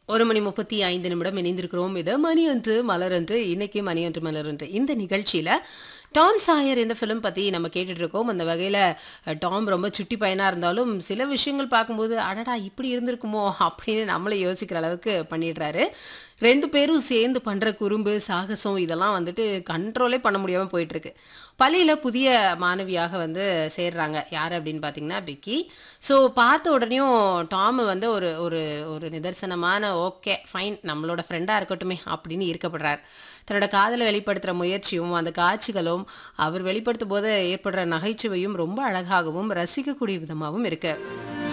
ஒரு மணி முப்பத்தி ஐந்து நிமிடம் இணைந்திருக்கிறோம் இது மணி ஒன்று மலரன்று இன்னைக்கு மணி ஒன்று மலரன்று இந்த நிகழ்ச்சியில டாம் சாயர் இந்த ஃபிலிம் பத்தி நம்ம கேட்டுட்டு இருக்கோம் அந்த வகையில அஹ், டாம் ரொம்ப சுட்டி பையனா இருந்தாலும் சில விஷயங்கள் பார்க்கும்போது அடடா இப்படி இருந்திருக்குமோ அப்படின்னு நம்மளே யோசிக்கிற அளவுக்கு பண்ணிடுறாரு ரெண்டு பேரும் சேர்ந்து பண்ற குறும்பு சாகசம் இதெல்லாம் வந்துட்டு கண்ட்ரோலே பண்ண முடியாம போயிட்டு இருக்கு பள்ளியில புதிய மாணவியாக வந்து சேர்றாங்க யார் அப்படின்னு பார்த்தீங்கன்னா பிக்கி ஸோ பார்த்த உடனேயும் டாம் வந்து ஒரு ஒரு ஒரு நிதர்சனமான ஓகே ஃபைன் நம்மளோட ஃப்ரெண்டாக இருக்கட்டுமே அப்படின்னு ஈர்க்கப்படுறார் தன்னோட காதலை வெளிப்படுத்துகிற முயற்சியும் அந்த காட்சிகளும் அவர் வெளிப்படுத்தும் போது ஏற்படுற நகைச்சுவையும் ரொம்ப அழகாகவும் ரசிக்கக்கூடிய விதமாகவும் இருக்கு